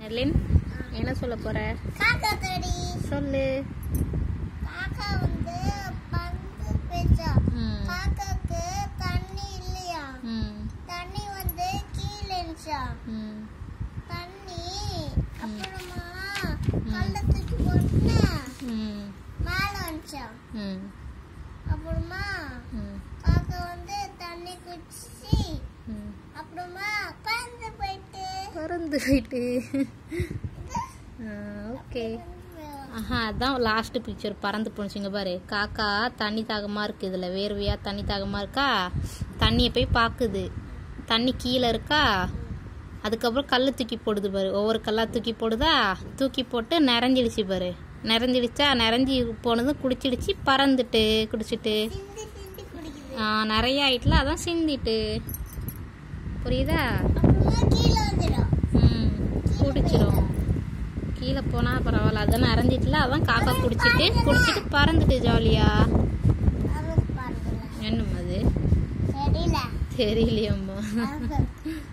Merlin என்ன சொல்ல போற காக்கா தடி சொல்லு காக்கா வந்து பந்து பேச்சா ம் காக்காக்கு தண்ணி இல்லையா ம் தண்ணி வந்து கீழே இருந்துச்சா ம் தண்ணி அப்புறமா கல்ல தூக்கி போட்டு ம் மேல வந்துச்சா ம் அப்புறமா ம் காக்கா வந்து தண்ணி குடிச்சு ம் அப்புறமா பறந்து போயிட்டு பறந்து போயிட்டு ஓகே ஆஹா அதான் லாஸ்ட் பிக்சர் பறந்து போணுச்சுங்க பாரு காக்கா தண்ணி தாகமாக இருக்குது இதில் வேர்வையாக தண்ணி தாகமாக இருக்கா தண்ணியை போய் பார்க்குது தண்ணி கீழே இருக்கா அதுக்கப்புறம் கல் தூக்கி போடுது பாரு ஒவ்வொரு கல்லாக தூக்கி போடுதா தூக்கி போட்டு நிறைஞ்சிடுச்சு பாரு நிறைஞ்சிடுச்சா நிறைஞ்சி போனதும் குடிச்சிடுச்சு பறந்துட்டு குடிச்சிட்டு சிந்தி சிந்தி குடிக்குது ஆ, நிறைய ஆயிட்டுல அதான் சிந்திட்டு புரியுதா அப்புறமா கீழே வந்துடும் ம் குடிச்சிடும் கீழே போனா பரவாயில்ல அதான் நிறைஞ்சிட்டுல அதான் காக்கா குடிச்சிட்டு குடிச்சிட்டு பறந்துட்டு ஜாலியா அவனுக்கு பாருங்களேன் என்னம்மா அது தெரியல தெரியலையம்மா அவன்